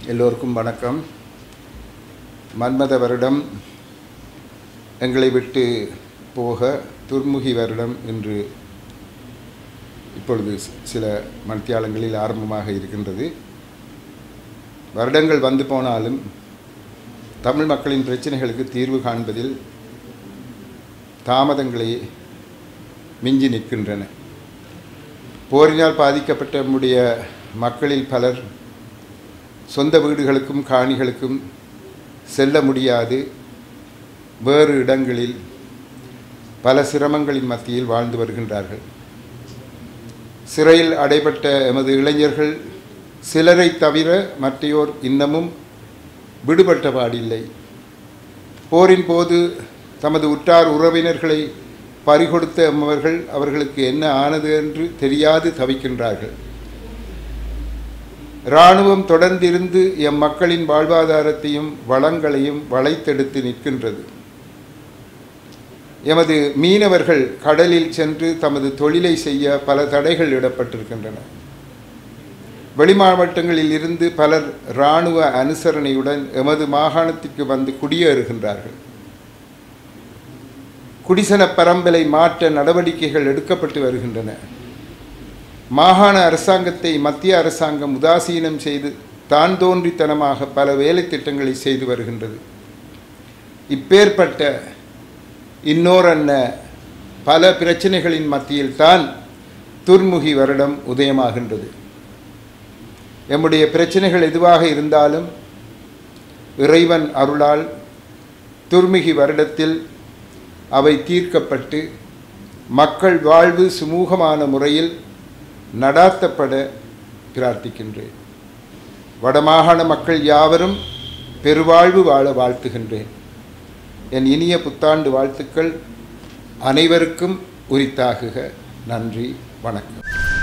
எல்லோருக்கும் வணக்கம் மன்மத வருடம் எங்களை விட்டு போக துர்முகி வருடம் என்று இப்பொழுது சி- சில மத்தியாலங்களில் ஆரம்பமாக இருக்கின்றது வருடங்கள் வந்து போனாலும் தமிழ் மக்களின் பிரச்சனைகளுக்கு தீர்வு காண்பதில் தாமதங்களே மிஞ்சி நிற்கின்றன போரினால் பாதிக்கப்பட்ட நம்முடைய மக்களில் பலர் சொந்த வீடுகளுக்கும் காணிகளுக்கும் செல்ல முடியாது வேறு இடங்களில் பல சிரமங்களின் மத்தியில் வாழ்ந்து வருகின்றார்கள் சிறையில் அடைபட்ட எமது இளைஞர்கள் சிலரை தவிர மற்றையோர் இன்னமும் விடுபட்ட பாடில்லை போரின் போது தமது உற்றார் உறவினர்களை பறிகொடுத்த எம்மவர்கள் அவர்களுக்கு என்ன ஆனது என்று தெரியாது தவிக்கின்றார்கள் இராணுவம் தொடர்ந்திருந்து எம் மக்களின் வாழ்வாதாரத்தையும் வளங்களையும் வளைத்தெடுத்து நிற்கின்றது எமது மீனவர்கள் கடலில் சென்று தமது தொழிலை செய்ய பல தடைகள் இடப்பட்டிருக்கின்றன வெளிமாவட்டங்களில் இருந்து பலர் இராணுவ அனுசரணையுடன் எமது மாகாணத்திற்கு வந்து குடியேறுகின்றார்கள் குடிசன பரம்பலை மாற்ற நடவடிக்கைகள் எடுக்கப்பட்டு வருகின்றன மாகாண அரசாங்கத்தை மத்திய அரசாங்கம் உதாசீனம் செய்து தான் தோன்றித்தனமாக பல வேலை திட்டங்களை செய்து வருகின்றது இப்பேற்பட்ட இன்னோரன்ன பல பிரச்சனைகளின் மத்தியில் தான் துர்முகி வருடம் உதயமாகின்றது எம்முடைய பிரச்சனைகள் எதுவாக இருந்தாலும் இறைவன் அருளால் துர்முகி வருடத்தில் அவை தீர்க்கப்பட்டு மக்கள் வாழ்வு சுமூகமான முறையில் நடாத்தப்பட பிரார்த்திக்கின்றேன் வடமாகாண மக்கள் யாவரும் பெருவாழ்வு வாழ வாழ்த்துகின்றேன் என் இனிய புத்தாண்டு வாழ்த்துக்கள் அனைவருக்கும் உரித்தாகுக நன்றி வணக்கம்